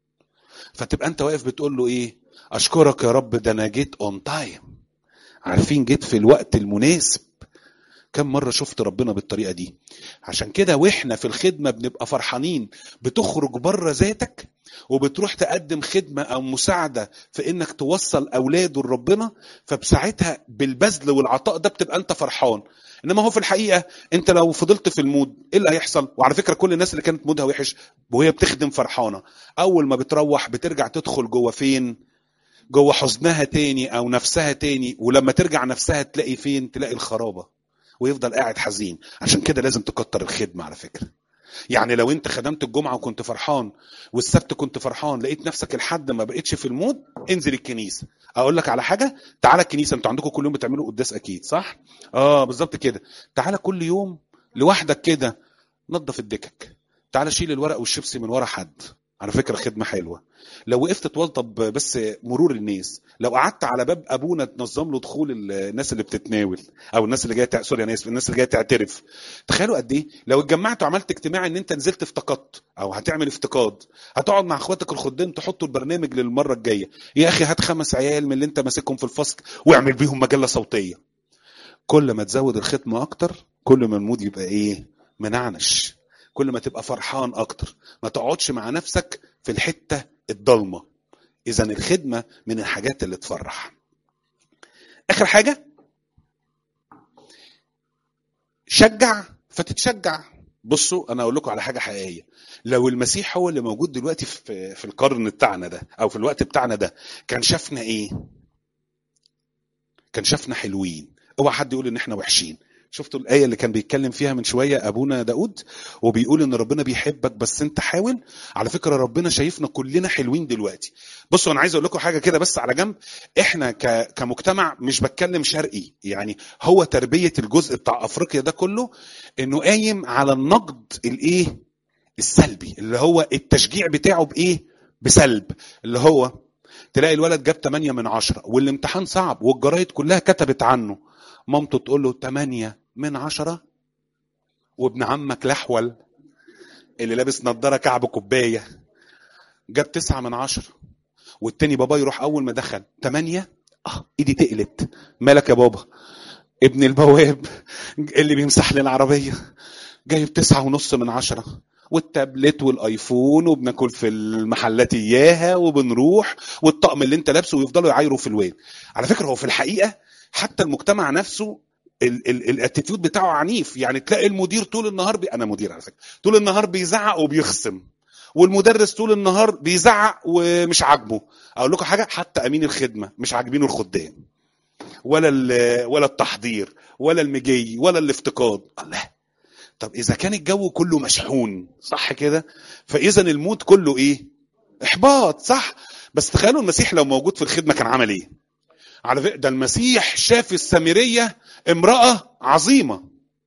فتبقى انت واقف بتقول له ايه اشكرك يا رب ده انا جيت اون تايم عارفين جيت في الوقت المناسب كم مرة شفت ربنا بالطريقة دي عشان كده واحنا في الخدمة بنبقى فرحانين بتخرج بره ذاتك وبتروح تقدم خدمة أو مساعدة في إنك توصل أولاده لربنا فبساعتها بالبذل والعطاء ده بتبقى أنت فرحان إنما هو في الحقيقة أنت لو فضلت في المود إيه اللي هيحصل وعلى فكرة كل الناس اللي كانت مودها وحش وهي بتخدم فرحانة أول ما بتروح بترجع تدخل جوه فين جوه حزنها تاني أو نفسها تاني ولما ترجع نفسها تلاقي فين تلاقي الخرابة ويفضل قاعد حزين عشان كده لازم تكتر الخدمة على فكرة يعني لو انت خدمت الجمعه وكنت فرحان والسبت كنت فرحان لقيت نفسك الحد ما بقتش في المود انزل الكنيسه اقول لك على حاجه تعالى الكنيسه انتوا عندكم كل يوم بتعملوا قداس اكيد صح اه بالظبط كده تعالى كل يوم لوحدك كده نظف الدكك تعالى شيل الورق والشيبسي من ورا حد على فكره خدمه حلوه لو وقفت توضب بس مرور الناس لو قعدت على باب ابونا تنظم له دخول الناس اللي بتتناول او الناس اللي جايه تع... سوري انا اسف الناس اللي جايه تعترف تخيلوا قد ايه لو اتجمعت وعملت اجتماع ان انت نزلت افتقدت او هتعمل افتقاد هتقعد مع اخواتك الخدام تحطوا البرنامج للمره الجايه يا اخي هات خمس عيال من اللي انت ماسكهم في الفصل واعمل بيهم مجله صوتيه كل ما تزود الختمه اكتر كل ما المود يبقى ايه منعنش كل ما تبقى فرحان اكتر ما تقعدش مع نفسك في الحته الضلمه اذا الخدمه من الحاجات اللي تفرح اخر حاجه شجع فتتشجع بصوا انا اقول لكم على حاجه حقيقيه لو المسيح هو اللي موجود دلوقتي في في القرن بتاعنا ده او في الوقت بتاعنا ده كان شافنا ايه كان شافنا حلوين اوعى حد يقول ان احنا وحشين شفتوا الآية اللي كان بيتكلم فيها من شوية أبونا داود وبيقول إن ربنا بيحبك بس أنت حاول على فكرة ربنا شايفنا كلنا حلوين دلوقتي بصوا أنا عايز أقول لكم حاجة كده بس على جنب إحنا ك... كمجتمع مش بتكلم شرقي يعني هو تربية الجزء بتاع أفريقيا ده كله إنه قايم على النقد الإيه السلبي اللي هو التشجيع بتاعه بإيه بسلب اللي هو تلاقي الولد جاب 8 من 10 والامتحان صعب والجرايد كلها كتبت عنه مامته تقول له 8 من عشرة وابن عمك لحول اللي لابس نضاره كعب كوبايه جاب تسعة من عشرة والتاني بابا يروح اول ما دخل تمانية اه ايدي تقلت مالك يا بابا ابن البواب اللي بيمسح لي العربيه جايب تسعة ونص من عشرة والتابلت والايفون وبناكل في المحلات اياها وبنروح والطقم اللي انت لابسه ويفضلوا يعايروا في الويل على فكره هو في الحقيقه حتى المجتمع نفسه الاتيتيود بتاعه عنيف يعني تلاقي المدير طول النهار بي... انا مدير على فكره طول النهار بيزعق وبيخصم والمدرس طول النهار بيزعق ومش عاجبه اقول لكم حاجه حتى امين الخدمه مش عاجبينه الخدام ولا ولا التحضير ولا المجي ولا الافتقاد الله طب اذا كان الجو كله مشحون صح كده فاذا المود كله ايه احباط صح بس تخيلوا المسيح لو موجود في الخدمه كان عمل ايه على فكره ده المسيح شاف السامريه امراه عظيمه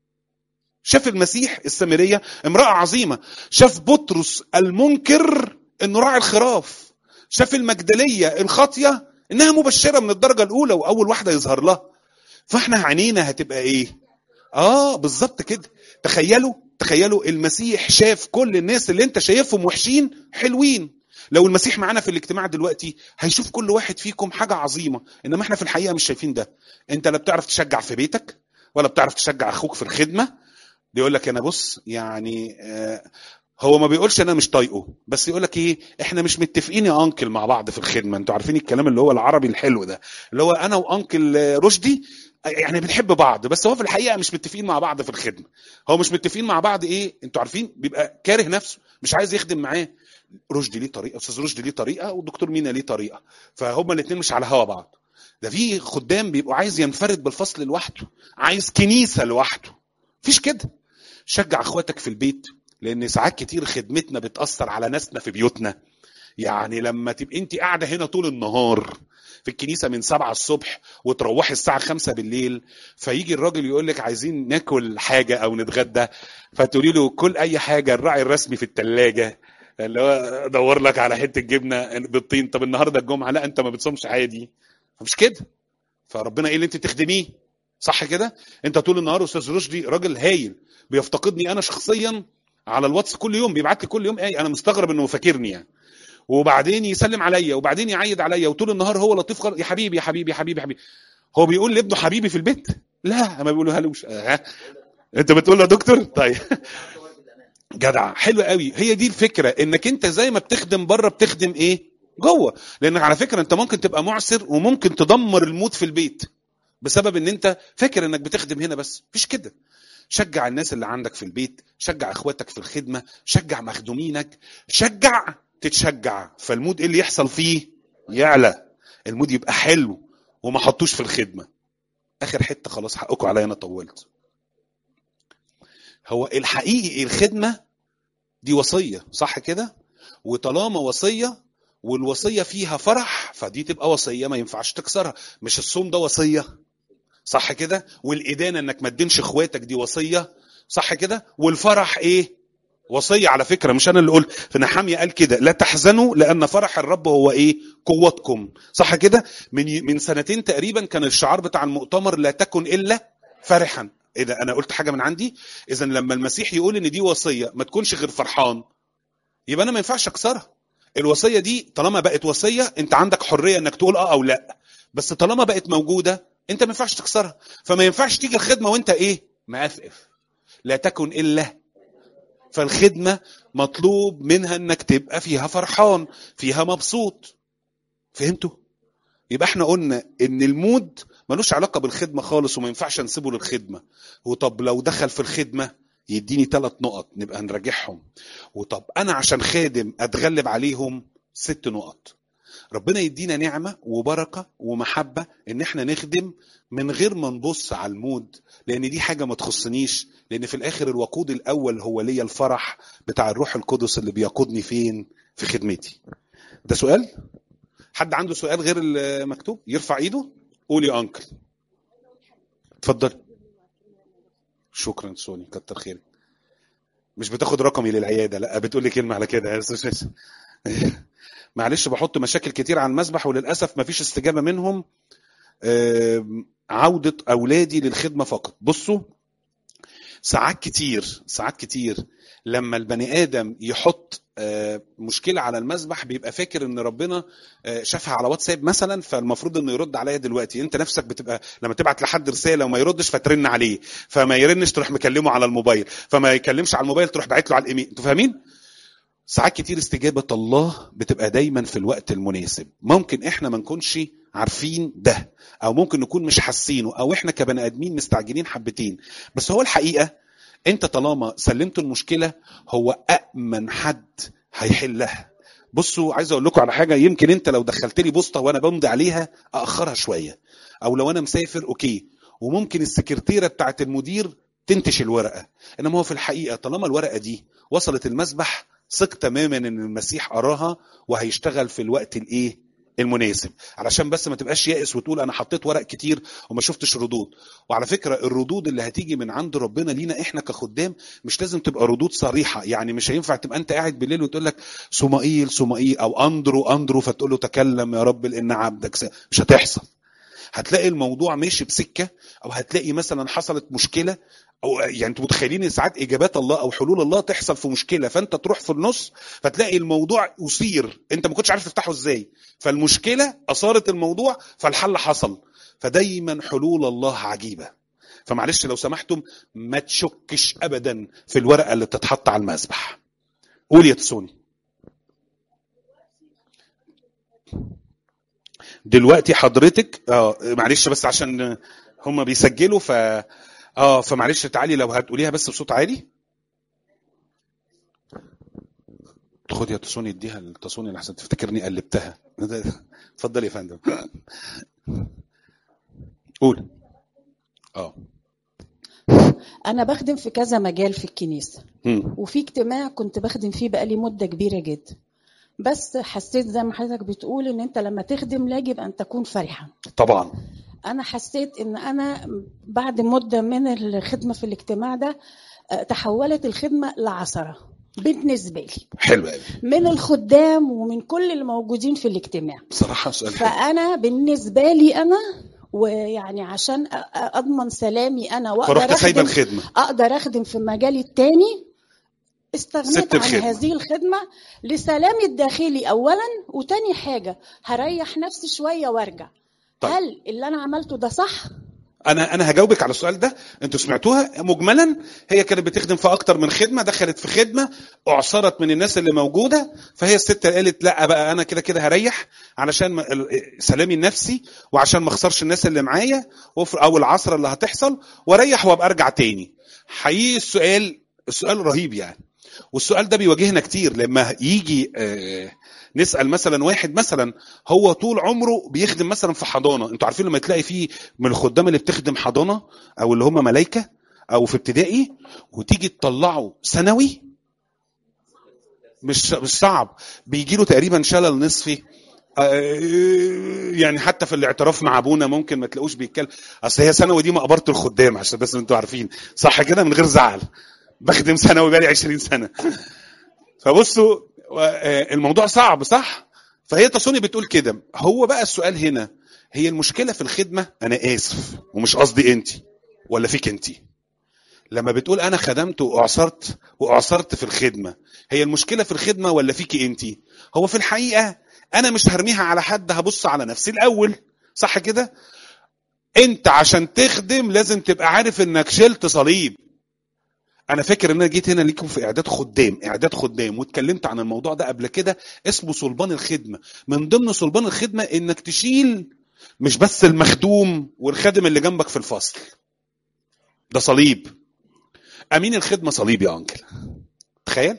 شاف المسيح السامريه امراه عظيمه شاف بطرس المنكر انه راعي الخراف شاف المجدليه الخاطيه انها مبشره من الدرجه الاولى واول واحده يظهر لها فاحنا عينينا هتبقى ايه اه بالظبط كده تخيلوا تخيلوا المسيح شاف كل الناس اللي انت شايفهم وحشين حلوين لو المسيح معانا في الاجتماع دلوقتي هيشوف كل واحد فيكم حاجة عظيمة انما احنا في الحقيقة مش شايفين ده انت لا بتعرف تشجع في بيتك ولا بتعرف تشجع اخوك في الخدمة بيقول لك انا بص يعني آه هو ما بيقولش انا مش طايقه بس يقول لك ايه احنا مش متفقين يا انكل مع بعض في الخدمه انتوا عارفين الكلام اللي هو العربي الحلو ده اللي هو انا وانكل رشدي يعني بنحب بعض بس هو في الحقيقه مش متفقين مع بعض في الخدمه هو مش متفقين مع بعض ايه انتوا عارفين بيبقى كاره نفسه مش عايز يخدم معاه رشدي ليه طريقه استاذ رشدي ليه طريقه والدكتور مينا ليه طريقه فهما الاثنين مش على هوا بعض ده في خدام بيبقوا عايز ينفرد بالفصل لوحده عايز كنيسه لوحده مفيش كده شجع اخواتك في البيت لان ساعات كتير خدمتنا بتاثر على ناسنا في بيوتنا يعني لما تبقى انت قاعده هنا طول النهار في الكنيسة من سبعة الصبح وتروحي الساعة خمسة بالليل فيجي الراجل يقول لك عايزين ناكل حاجة أو نتغدى فتقولي له كل أي حاجة الراعي الرسمي في التلاجة اللي هو دور لك على حتة جبنة بالطين طب النهاردة الجمعة لا أنت ما بتصومش عادي مش كده فربنا إيه اللي أنت تخدميه صح كده أنت طول النهار أستاذ رشدي راجل هايل بيفتقدني أنا شخصيا على الواتس كل يوم بيبعت لي كل يوم ايه انا مستغرب انه فاكرني يعني وبعدين يسلم عليا وبعدين يعيد عليا وطول النهار هو لطيف خالص يا حبيبي يا حبيبي يا حبيبي يا حبيبي هو بيقول لابنه حبيبي في البيت لا ما بيقولوهالوش أه. انت بتقول له يا دكتور طيب جدع حلو قوي هي دي الفكره انك انت زي ما بتخدم بره بتخدم ايه جوه لان على فكره انت ممكن تبقى معسر وممكن تدمر الموت في البيت بسبب ان انت فاكر انك بتخدم هنا بس مفيش كده شجع الناس اللي عندك في البيت شجع اخواتك في الخدمه شجع مخدومينك شجع تتشجع فالمود ايه اللي يحصل فيه يعلى المود يبقى حلو وما حطوش في الخدمه اخر حته خلاص حقكم عليا انا طولت هو الحقيقي الخدمه دي وصيه صح كده وطالما وصيه والوصيه فيها فرح فدي تبقى وصيه ما ينفعش تكسرها مش الصوم ده وصيه صح كده والادانه انك ما تدينش اخواتك دي وصيه صح كده والفرح ايه وصيه على فكره مش انا اللي قلت في نحاميه قال كده لا تحزنوا لان فرح الرب هو ايه قوتكم صح كده من من سنتين تقريبا كان الشعار بتاع المؤتمر لا تكن الا فرحا ايه ده انا قلت حاجه من عندي اذا لما المسيح يقول ان دي وصيه ما تكونش غير فرحان يبقى انا ما ينفعش اكسرها الوصيه دي طالما بقت وصيه انت عندك حريه انك تقول اه او لا بس طالما بقت موجوده انت ما ينفعش تكسرها فما ينفعش تيجي الخدمه وانت ايه مقفقف لا تكن الا فالخدمه مطلوب منها انك تبقى فيها فرحان فيها مبسوط فهمتوا يبقى احنا قلنا ان المود ملوش علاقه بالخدمه خالص وما ينفعش نسيبه للخدمه وطب لو دخل في الخدمه يديني ثلاث نقط نبقى نراجعهم وطب انا عشان خادم اتغلب عليهم ست نقط ربنا يدينا نعمه وبركه ومحبه ان احنا نخدم من غير ما نبص على المود لان دي حاجه ما تخصنيش لان في الاخر الوقود الاول هو ليا الفرح بتاع الروح القدس اللي بيقودني فين في خدمتي ده سؤال حد عنده سؤال غير المكتوب يرفع ايده قول يا انكل اتفضل شكرا سوني كتر خيرك مش بتاخد رقمي للعياده لا بتقول لي كلمه على كده معلش بحط مشاكل كتير على المسبح وللاسف مفيش استجابه منهم عوده اولادي للخدمه فقط بصوا ساعات كتير ساعات كتير لما البني ادم يحط مشكله على المسبح بيبقى فاكر ان ربنا شافها على واتساب مثلا فالمفروض انه يرد عليا دلوقتي انت نفسك بتبقى لما تبعت لحد رساله وما يردش فترن عليه فما يرنش تروح مكلمه على الموبايل فما يكلمش على الموبايل تروح باعت له على الايميل انتوا فاهمين ساعات كتير استجابه الله بتبقى دايما في الوقت المناسب ممكن احنا ما نكونش عارفين ده او ممكن نكون مش حاسينه او احنا كبني ادمين مستعجلين حبتين بس هو الحقيقه انت طالما سلمت المشكله هو امن حد هيحلها بصوا عايز اقول لكم على حاجه يمكن انت لو دخلت لي بوسطه وانا بمضي عليها اخرها شويه او لو انا مسافر اوكي وممكن السكرتيره بتاعت المدير تنتش الورقه انما هو في الحقيقه طالما الورقه دي وصلت المسبح ثق تماما ان المسيح قراها وهيشتغل في الوقت الايه المناسب علشان بس ما تبقاش يائس وتقول انا حطيت ورق كتير وما شفتش ردود وعلى فكره الردود اللي هتيجي من عند ربنا لينا احنا كخدام مش لازم تبقى ردود صريحه يعني مش هينفع تبقى انت قاعد بالليل وتقول لك صمائيل صمائيل او اندرو اندرو فتقول له تكلم يا رب لان عبدك س... مش هتحصل هتلاقي الموضوع ماشي بسكه او هتلاقي مثلا حصلت مشكله او يعني انتوا متخيلين ساعات اجابات الله او حلول الله تحصل في مشكله فانت تروح في النص فتلاقي الموضوع اثير انت ما كنتش عارف تفتحه ازاي فالمشكله اثارت الموضوع فالحل حصل فدايما حلول الله عجيبه فمعلش لو سمحتم ما تشكش ابدا في الورقه اللي بتتحط على المسبح قول يا تسوني دلوقتي حضرتك اه معلش بس عشان هم بيسجلوا ف اه فمعلش تعالي لو هتقوليها بس بصوت عالي خد يا تصوني اديها لتصوني لحسن تفتكرني قلبتها اتفضل يا فندم قول اه انا بخدم في كذا مجال في الكنيسه مم. وفي اجتماع كنت بخدم فيه بقالي مده كبيره جدا بس حسيت زي ما حضرتك بتقول ان انت لما تخدم لا يجب ان تكون فرحا طبعا انا حسيت ان انا بعد مده من الخدمه في الاجتماع ده آه، تحولت الخدمه لعثره بالنسبه لي حلو قوي من الخدام ومن كل اللي موجودين في الاجتماع بصراحه سؤال حلو فانا بالنسبه لي انا ويعني عشان أ- أ- اضمن سلامي انا واقدر فرحت سايبه اخدم الخدمه اقدر اخدم في مجالي التاني سبت استغنيت عن الخدمة. هذه الخدمة لسلامي الداخلي أولا وتاني حاجة هريح نفسي شوية وارجع طيب. هل اللي أنا عملته ده صح؟ انا انا هجاوبك على السؤال ده انتوا سمعتوها مجملا هي كانت بتخدم في اكتر من خدمه دخلت في خدمه اعصرت من الناس اللي موجوده فهي الست قالت لا بقى انا كده كده هريح علشان ما- ال- سلامي النفسي وعشان ما اخسرش الناس اللي معايا وف- او العصره اللي هتحصل واريح وابقى ارجع تاني حقيقي السؤال السؤال رهيب يعني والسؤال ده بيواجهنا كتير لما يجي آه، نسال مثلا واحد مثلا هو طول عمره بيخدم مثلا في حضانه انتوا عارفين لما تلاقي فيه من الخدام اللي بتخدم حضانه او اللي هم ملايكه او في ابتدائي وتيجي تطلعه ثانوي مش مش صعب بيجي له تقريبا شلل نصفي آه، يعني حتى في الاعتراف مع ابونا ممكن ما تلاقوش بيتكلم اصل هي ثانوي دي مقبره الخدام عشان بس انتوا عارفين صح كده من غير زعل بخدم ثانوي بقالي 20 سنه فبصوا آه، الموضوع صعب صح فهي تصوني بتقول كده هو بقى السؤال هنا هي المشكله في الخدمه انا اسف ومش قصدي انت ولا فيك انت لما بتقول انا خدمت واعصرت واعصرت في الخدمه هي المشكله في الخدمه ولا فيكي انت هو في الحقيقه انا مش هرميها على حد هبص على نفسي الاول صح كده انت عشان تخدم لازم تبقى عارف انك شلت صليب انا فاكر ان انا جيت هنا ليكم في اعداد خدام اعداد خدام واتكلمت عن الموضوع ده قبل كده اسمه صلبان الخدمه من ضمن صلبان الخدمه انك تشيل مش بس المخدوم والخادم اللي جنبك في الفصل ده صليب امين الخدمه صليب يا انكل تخيل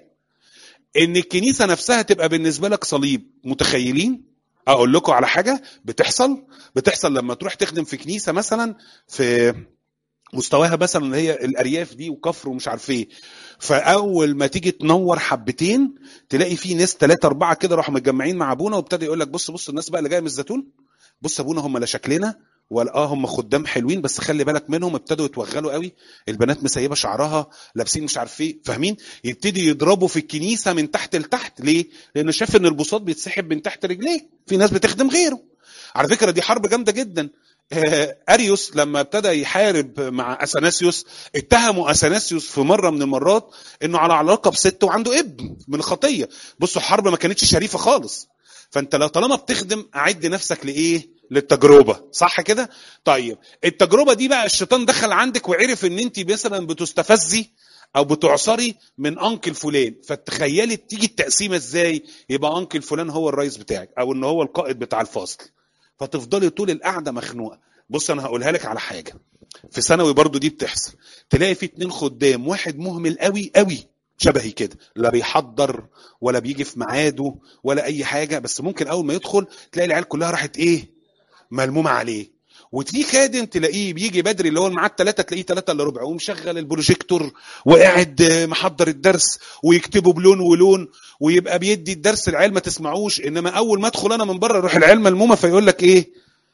ان الكنيسه نفسها تبقى بالنسبه لك صليب متخيلين اقول لكم على حاجه بتحصل بتحصل لما تروح تخدم في كنيسه مثلا في مستواها مثلا اللي هي الارياف دي وكفر ومش عارف ايه فاول ما تيجي تنور حبتين تلاقي في ناس ثلاثه اربعه كده راحوا متجمعين مع ابونا وابتدى يقول لك بص بص الناس بقى اللي جايه من الزيتون بص ابونا هم لا شكلنا ولا اه هم خدام حلوين بس خلي بالك منهم ابتدوا يتوغلوا قوي البنات مسيبه شعرها لابسين مش عارف ايه فاهمين يبتدي يضربوا في الكنيسه من تحت لتحت ليه لانه شاف ان البساط بيتسحب من تحت رجليه في ناس بتخدم غيره على فكره دي حرب جامده جدا آه، اريوس لما ابتدى يحارب مع اثناسيوس اتهموا اثناسيوس في مره من المرات انه على علاقه بست وعنده ابن من الخطيه بصوا الحرب ما كانتش شريفه خالص فانت لو طالما بتخدم اعد نفسك لايه للتجربه صح كده طيب التجربه دي بقى الشيطان دخل عندك وعرف ان انت مثلا بتستفزي او بتعصري من انكل فلان فتخيلي تيجي التقسيمه ازاي يبقى انكل فلان هو الرئيس بتاعك او ان هو القائد بتاع الفصل فتفضلي طول القعده مخنوقه بص انا هقولها لك على حاجه في ثانوي برضو دي بتحصل تلاقي في اتنين خدام واحد مهمل قوي قوي شبهي كده لا بيحضر ولا بيجي في ميعاده ولا اي حاجه بس ممكن اول ما يدخل تلاقي العيال كلها راحت ايه ملمومه عليه وفي خادم تلاقيه بيجي بدري اللي هو الميعاد ثلاثة تلاقيه ثلاثة الا ربع ومشغل البروجيكتور وقاعد آه، محضر الدرس ويكتبه بلون ولون ويبقى بيدي الدرس العيال ما تسمعوش انما اول ما ادخل انا من بره يروح العيال ملمومه فيقول لك ايه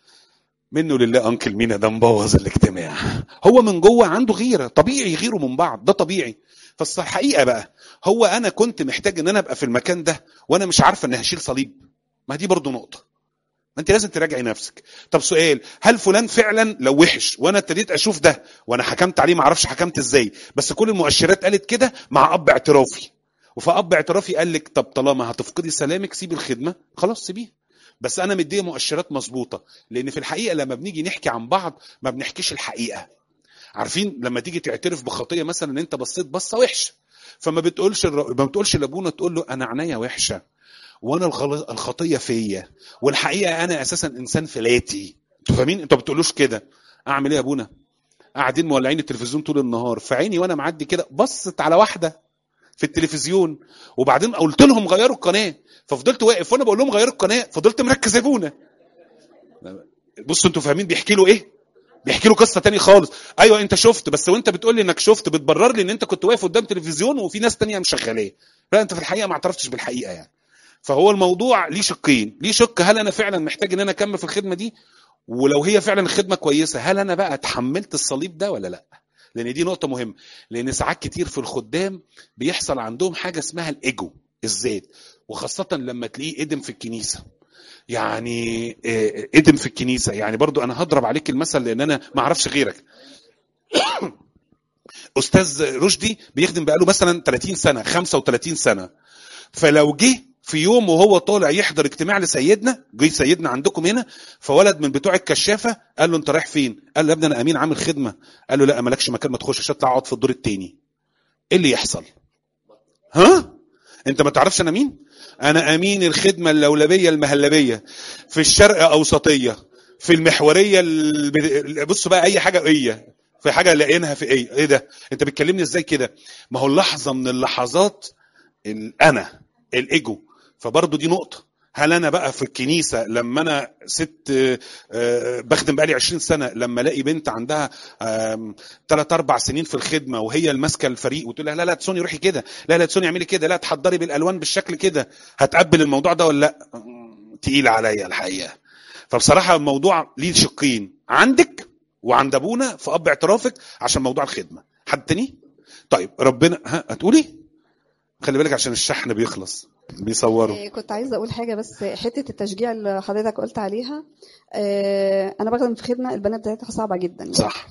منه لله انكل مينا ده مبوظ الاجتماع هو من جوه عنده غيره طبيعي يغيروا من بعض ده طبيعي فالحقيقه بقى هو انا كنت محتاج ان انا ابقى في المكان ده وانا مش عارفه ان هشيل صليب ما دي برضو نقطه ما انت لازم تراجعي نفسك طب سؤال هل فلان فعلا لو وحش وانا ابتديت اشوف ده وانا حكمت عليه ما اعرفش حكمت ازاي بس كل المؤشرات قالت كده مع اب اعترافي وفاب اعترافي قال لك طب طالما هتفقدي سلامك سيبي الخدمه خلاص سيبيها بس انا مديه مؤشرات مظبوطه لان في الحقيقه لما بنيجي نحكي عن بعض ما بنحكيش الحقيقه عارفين لما تيجي تعترف بخطيه مثلا ان انت بصيت بصه وحشه فما بتقولش الر- ما بتقولش لابونا تقول له انا عينيا وحشه وانا الغل- الخطيه فيا والحقيقه انا اساسا انسان فلاتي انتوا فاهمين انتوا ما بتقولوش كده اعمل ايه يا ابونا قاعدين مولعين التلفزيون طول النهار فعيني وانا معدي كده بصت على واحده في التلفزيون وبعدين قلت لهم غيروا القناه ففضلت واقف وانا بقول لهم غيروا القناه فضلت مركز يا ابونا بصوا انتوا فاهمين بيحكي له ايه بيحكي له قصه تاني خالص ايوه انت شفت بس وانت بتقول لي انك شفت بتبرر لي ان انت كنت واقف قدام تلفزيون وفي ناس تانية مشغلاه لا انت في الحقيقه ما اعترفتش بالحقيقه يعني فهو الموضوع ليه شقين ليه شق هل انا فعلا محتاج ان انا اكمل في الخدمه دي ولو هي فعلا الخدمه كويسه هل انا بقى اتحملت الصليب ده ولا لا لان دي نقطه مهمه لان ساعات كتير في الخدام بيحصل عندهم حاجه اسمها الايجو الذات وخاصه لما تلاقيه ادم في الكنيسه يعني آه، ادم في الكنيسه يعني برضو انا هضرب عليك المثل لان انا ما اعرفش غيرك استاذ رشدي بيخدم بقاله مثلا 30 سنه 35 سنه فلو جه في يوم وهو طالع يحضر اجتماع لسيدنا جه سيدنا عندكم هنا فولد من بتوع الكشافه قال له انت رايح فين؟ قال له يا ابني انا امين عامل خدمه قال له لا مالكش مكان ما تخشش اطلع اقعد في الدور الثاني ايه اللي يحصل؟ ها؟ انت ما تعرفش انا مين؟ انا امين الخدمه اللولبيه المهلبيه في الشرق اوسطيه في المحوريه الب- بصوا بقى اي حاجه ايه في حاجه لاقينها في ايه ايه ده انت بتكلمني ازاي كده ما هو اللحظه من اللحظات الانا الايجو فبرضه دي نقطه هل انا بقى في الكنيسه لما انا ست آه، آه، بخدم بقالي 20 سنه لما الاقي بنت عندها ثلاث اربع سنين في الخدمه وهي الماسكه الفريق وتقول لها لا لا تسوني روحي كده لا لا تسوني اعملي كده لا تحضري بالالوان بالشكل كده هتقبل الموضوع ده ولا لا مم، تقيل عليا الحقيقه فبصراحه الموضوع ليه شقين عندك وعند ابونا في اب اعترافك عشان موضوع الخدمه حد تاني طيب ربنا ها هتقولي خلي بالك عشان الشحن بيخلص بيصوروا إيه، كنت عايزه اقول حاجه بس حته التشجيع اللي حضرتك قلت عليها آه، انا بخدم في خدمه البنات بتاعتها صعبه جدا يعني. صح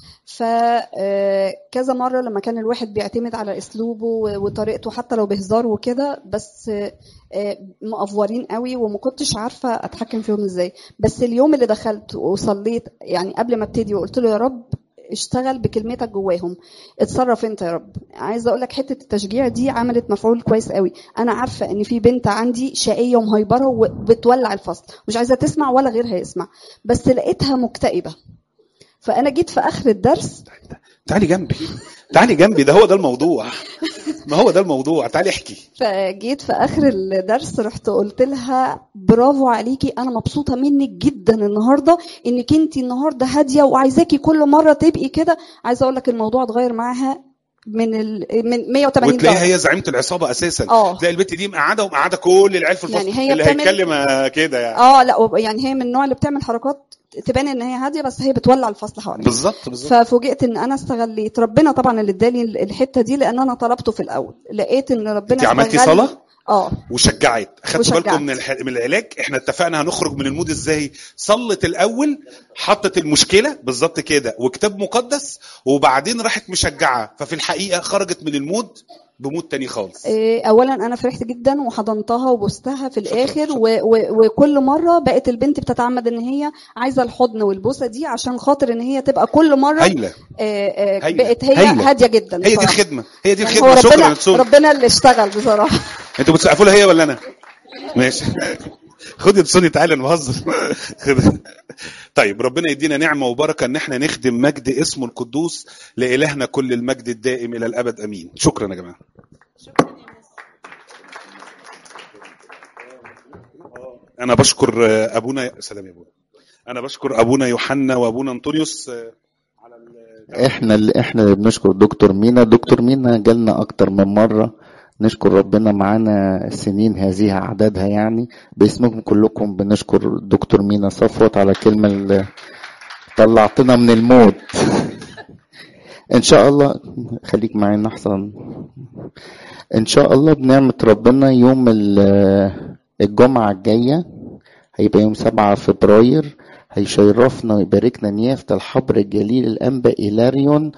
فكذا مرة لما كان الواحد بيعتمد على أسلوبه و- وطريقته حتى لو بهزار وكده بس آه، آه، مقفورين قوي وما كنتش عارفة أتحكم فيهم إزاي بس اليوم اللي دخلت وصليت يعني قبل ما ابتدي وقلت له يا رب اشتغل بكلمتك جواهم اتصرف انت يا رب عايزه اقول لك حته التشجيع دي عملت مفعول كويس قوي انا عارفه ان في بنت عندي شقيه ومهيبره وبتولع الفصل مش عايزه تسمع ولا غيرها يسمع بس لقيتها مكتئبه فانا جيت في اخر الدرس تعالي جنبي تعالي جنبي ده هو ده الموضوع ما هو ده الموضوع تعالي احكي فجيت في اخر الدرس رحت قلت لها برافو عليكي انا مبسوطه منك جدا النهارده انك انت النهارده هاديه وعايزاكي كل مره تبقي كده عايزه اقول لك الموضوع اتغير معاها من ال... من 180 وتلاقيها درجه هي زعيمه العصابه اساسا اه. تلاقي البت دي مقعده ومقعده كل العيال في الفصل يعني هي اللي بتعمل- هيتكلم آه، كده يعني اه لا وب- يعني هي من النوع اللي بتعمل حركات تبان ان هي هاديه بس هي بتولع الفصل حواليها بالظبط بالظبط ففوجئت ان انا استغليت ربنا طبعا اللي ادالي الحته دي لان انا طلبته في الاول لقيت ان ربنا انت عملتي استغل- صلاه اه وشجعت اخدتوا وشجعت. بالكم من الح... من العلاج احنا اتفقنا هنخرج من المود ازاي صلت الاول حطت المشكله بالظبط كده وكتاب مقدس وبعدين راحت مشجعه ففي الحقيقه خرجت من المود بمود تاني خالص إيه، اولا انا فرحت جدا وحضنتها وبوستها في شكراً، الاخر شكراً. و و وكل مره بقت البنت بتتعمد ان هي عايزه الحضن والبوسه دي عشان خاطر ان هي تبقى كل مره هايله آه، آه، هايلة، بقت هي هايلة. هاديه جدا هي دي بصراحة. الخدمه هي دي يعني الخدمه هو شكرا ربنا يا تسوني ربنا اللي اشتغل بصراحه انتوا بتسقفوا لها هي ولا انا ماشي خد يا تسوني تعالى انا بهزر خد. طيب ربنا يدينا نعمه وبركه ان احنا نخدم مجد اسمه القدوس لالهنا كل المجد الدائم الى الابد امين شكرا يا جماعه انا بشكر آه، ابونا سلام يا ابونا انا بشكر ابونا يوحنا وابونا انطونيوس آه، على ال- احنا اللي احنا اللي بنشكر دكتور مينا دكتور مينا جالنا اكتر من مرة نشكر ربنا معانا السنين هذه اعدادها يعني باسمكم كلكم بنشكر دكتور مينا صفوت على الكلمة اللي طلعتنا من الموت ان شاء الله خليك معانا احسن ان شاء الله بنعمة ربنا يوم ال- الجمعة الجاية هيبقى يوم سبعة فبراير هيشرفنا ويباركنا نيافة الحبر الجليل الأنبا إيلاريون